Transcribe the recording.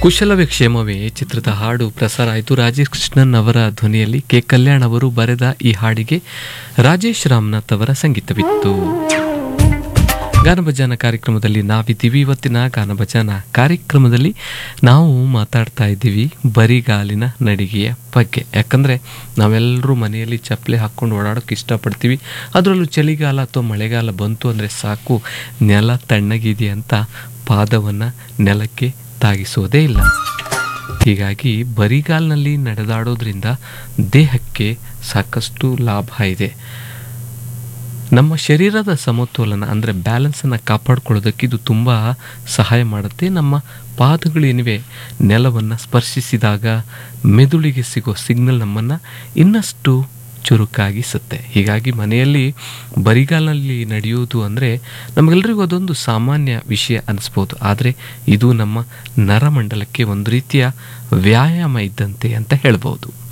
ಕುಶಲವೇ ಕ್ಷೇಮವೇ ಚಿತ್ರದ ಹಾಡು ಪ್ರಸಾರ ಆಯಿತು ರಾಜೇಶ್ ಕೃಷ್ಣನ್ ಅವರ ಧ್ವನಿಯಲ್ಲಿ ಕೆ ಕಲ್ಯಾಣ್ ಅವರು ಬರೆದ ಈ ಹಾಡಿಗೆ ರಾಜೇಶ್ ರಾಮನಾಥ್ ಅವರ ಸಂಗೀತವಿತ್ತು ಗಾನಭಜಾನ ಕಾರ್ಯಕ್ರಮದಲ್ಲಿ ನಾವಿದ್ದೀವಿ ಇವತ್ತಿನ ಗಾನಭಜಾನ ಕಾರ್ಯಕ್ರಮದಲ್ಲಿ ನಾವು ಮಾತಾಡ್ತಾ ಇದ್ದೀವಿ ಬರಿಗಾಲಿನ ನಡಿಗೆಯ ಬಗ್ಗೆ ಯಾಕಂದರೆ ನಾವೆಲ್ಲರೂ ಮನೆಯಲ್ಲಿ ಚಪ್ಪಲಿ ಹಾಕ್ಕೊಂಡು ಓಡಾಡೋಕೆ ಇಷ್ಟಪಡ್ತೀವಿ ಅದರಲ್ಲೂ ಚಳಿಗಾಲ ಅಥವಾ ಮಳೆಗಾಲ ಬಂತು ಅಂದರೆ ಸಾಕು ನೆಲ ತಣ್ಣಗಿದೆ ಅಂತ ಪಾದವನ್ನು ನೆಲಕ್ಕೆ ತಾಗಿಸೋದೇ ಇಲ್ಲ ಹೀಗಾಗಿ ಬರಿಗಾಲಿನಲ್ಲಿ ನಡೆದಾಡೋದ್ರಿಂದ ದೇಹಕ್ಕೆ ಸಾಕಷ್ಟು ಲಾಭ ಇದೆ ನಮ್ಮ ಶರೀರದ ಸಮತೋಲನ ಅಂದರೆ ಬ್ಯಾಲೆನ್ಸನ್ನು ಕಾಪಾಡ್ಕೊಳ್ಳೋದಕ್ಕೆ ಇದು ತುಂಬ ಸಹಾಯ ಮಾಡುತ್ತೆ ನಮ್ಮ ಪಾದಗಳೇನಿವೆ ನೆಲವನ್ನು ಸ್ಪರ್ಶಿಸಿದಾಗ ಮೆದುಳಿಗೆ ಸಿಗೋ ಸಿಗ್ನಲ್ ನಮ್ಮನ್ನು ಇನ್ನಷ್ಟು ಚುರುಕಾಗಿಸುತ್ತೆ ಹೀಗಾಗಿ ಮನೆಯಲ್ಲಿ ಬರಿಗಾಲಿನಲ್ಲಿ ನಡೆಯುವುದು ಅಂದರೆ ನಮಗೆಲ್ಲರಿಗೂ ಅದೊಂದು ಸಾಮಾನ್ಯ ವಿಷಯ ಅನಿಸ್ಬೋದು ಆದರೆ ಇದು ನಮ್ಮ ನರಮಂಡಲಕ್ಕೆ ಒಂದು ರೀತಿಯ ವ್ಯಾಯಾಮ ಇದ್ದಂತೆ ಅಂತ ಹೇಳ್ಬೋದು